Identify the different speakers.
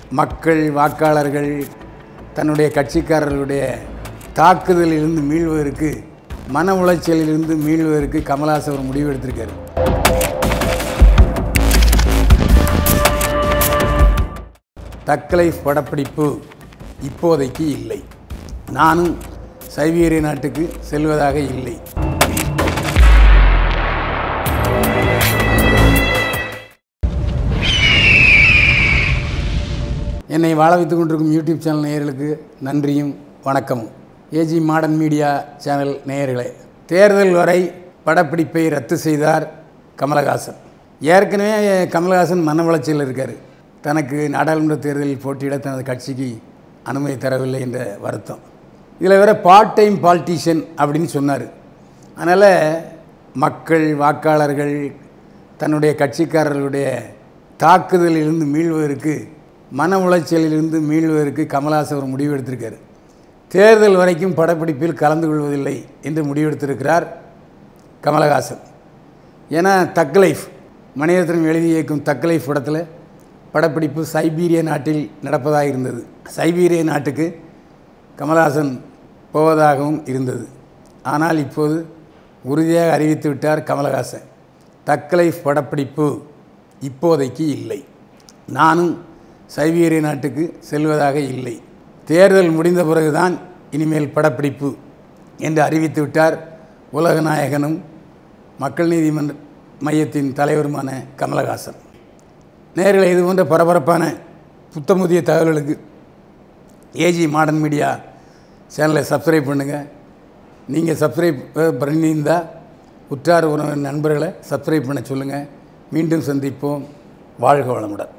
Speaker 1: மக்கள் வாக்காளர்கள் தன்னுடைய கட்சிக்காரர்களுடைய தாக்குதலிலிருந்து மீள்வதற்கு மன உளைச்சலிலிருந்து மீள்வதற்கு கமல்ஹாசன் ஒரு முடிவு எடுத்திருக்காரு தக்கலைஃப் படப்பிடிப்பு இப்போதைக்கு இல்லை நானும் சைபீரிய நாட்டுக்கு செல்வதாக இல்லை என்னை வாழ வைத்துக் கொண்டிருக்கும் யூடியூப் சேனல் நேயர்களுக்கு நன்றியும் வணக்கமும் ஏஜி மாடர்ன் மீடியா சேனல் நேயர்களே தேர்தல் வரை படப்பிடிப்பை ரத்து செய்தார் கமலஹாசன் ஏற்கனவே கமலஹாசன் மன உளைச்சலில் இருக்கார் தனக்கு நாடாளுமன்ற தேர்தலில் போட்டியிட தனது கட்சிக்கு அனுமதி தரவில்லை என்ற வருத்தம் இதில் வேற பார்ட் டைம் பாலிட்டிஷியன் அப்படின்னு சொன்னார் அதனால் மக்கள் வாக்காளர்கள் தன்னுடைய கட்சிக்காரர்களுடைய தாக்குதலிலிருந்து மீள்வதற்கு மன உளைச்சலிலிருந்து மீள்வதற்கு கமல்ஹாசன் ஒரு முடிவு எடுத்திருக்காரு தேர்தல் வரைக்கும் படப்பிடிப்பில் கலந்து கொள்வதில்லை என்று முடிவெடுத்திருக்கிறார் கமலஹாசன் ஏன்னா தக் லைஃப் மணிரத்னம் எழுதி இயக்கும் தக் லைஃப் படத்தில் படப்பிடிப்பு சைபீரிய நாட்டில் நடப்பதாக இருந்தது சைபீரிய நாட்டுக்கு கமல்ஹாசன் போவதாகவும் இருந்தது ஆனால் இப்போது உறுதியாக அறிவித்து விட்டார் கமலஹாசன் தக் லைஃப் படப்பிடிப்பு இப்போதைக்கு இல்லை நானும் சைபீரிய நாட்டுக்கு செல்வதாக இல்லை தேர்தல் முடிந்த பிறகுதான் இனிமேல் படப்பிடிப்பு என்று அறிவித்து விட்டார் உலகநாயகனும் மக்கள் நீதிமன்ற மையத்தின் தலைவருமான கமலஹாசன் நேரில் இது போன்ற பரபரப்பான புத்தமுதிய தகவல்களுக்கு ஏஜி மாடர்ன் மீடியா சேனலை சப்ஸ்கிரைப் பண்ணுங்கள் நீங்கள் சப்ஸ்கிரைப் பண்ணியிருந்தால் உற்றார் உறவினர் நண்பர்களை சப்ஸ்கிரைப் பண்ண சொல்லுங்கள் மீண்டும் சந்திப்போம் வாழ்க வளமுடன்